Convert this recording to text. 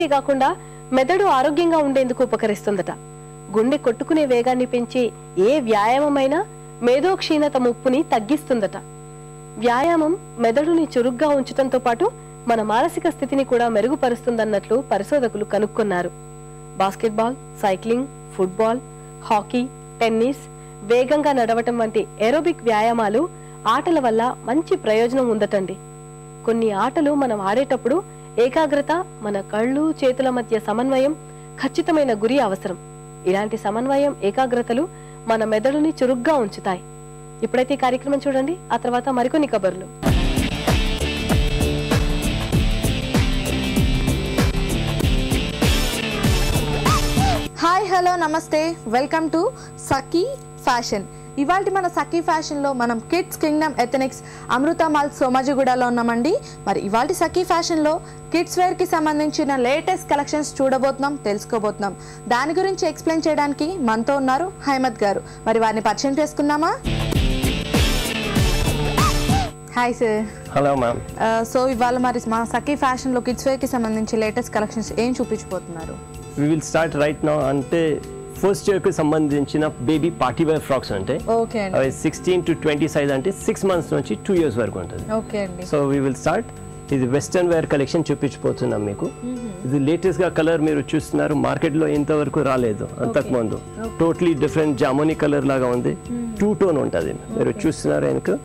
కాకుండా మెదడు ఆరోగ్యంగా ఉండేందుకు ఉపకరిస్తుందట గుండె కొట్టుకునే వేగాన్ని పెంచే ఏ వ్యాయామమైనా మేధోక్షీణత ముప్పుని తగ్గిస్తుందట వ్యాయామం మెదడుని చురుగ్గా ఉంచడంతో పాటు మన మానసిక స్థితిని కూడా మెరుగుపరుస్తుందన్నట్లు పరిశోధకులు కనుక్కున్నారు basketball cycling football hockey tennis వేగంగా నడవటం వంటి ఏరోబిక్ వ్యాయామాలు ఆటల వల్ల మంచి ప్రయోజనం ఉందటండి కొన్ని ఆటలు మనం ఆడేటప్పుడు ఏకాగ్రత మన కళ్ళు చేతుల మధ్య సమన్వయం ఖచ్చితమైన గురి అవసరం ఇలాంటి సమన్వయం ఏకాగ్రతలు మన మెదడుని చురుగ్గా ఉంచుతాయి ఇప్పుడైతే ఈ కార్యక్రమం చూడండి ఆ తర్వాత మరికొన్ని కబుర్లు హాయ్ హలో నమస్తే వెల్కమ్ టు సఖీ ఫ్యాషన్ ఇవాళ మన సఖీ ఫ్యాషన్లో మనం కిడ్స్ కింగ్డమ్ ఎథనిక్స్ అమృతమాల్ సోమాజిగూడలో ఉన్నామండి మరి ఇవాళ సఖీ ఫ్యాషన్లో కిడ్స్ వేర్కి సంబంధించిన లేటెస్ట్ కలెక్షన్స్ చూడబోతున్నాం తెలుసుకోబోతున్నాం దాని గురించి ఎక్స్ప్లెయిన్ చేయడానికి మనతో ఉన్నారు హైమద్ గారు మరి వారిని పరిచయం చేసుకుందామా hi sir hello ma'am so ఇవాళ మరి మా సఖీ ఫ్యాషన్లో కిడ్స్ వేర్కి సంబంధించి లేటెస్ట్ కలెక్షన్స్ ఏం చూపించబోతున్నారు we will start right now అంటే ఫస్ట్ ఇయర్కి సంబంధించిన బేబీ పార్టీ వేర్ ఫ్రాక్స్ అంటే ఓకే అండి అవి సిక్స్టీన్ టు ట్వంటీ సైజ్ అంటే సిక్స్ మంత్స్ నుంచి టూ ఇయర్స్ వరకు ఉంటుంది ఓకే అండి సో వీ విల్ స్టార్ట్ ఇది వెస్టర్న్ వేర్ కలెక్షన్ చూపించబోతున్నాం మీకు ఇది లేటెస్ట్ గా కలర్ మీరు చూస్తున్నారు మార్కెట్ లో ఇంతవరకు రాలేదు అంతకుముందు టోటలీ డిఫరెంట్ జామునీ కలర్ లాగా ఉంది టూ టోన్ ఉంటుంది మీరు చూస్తున్నారు వెనక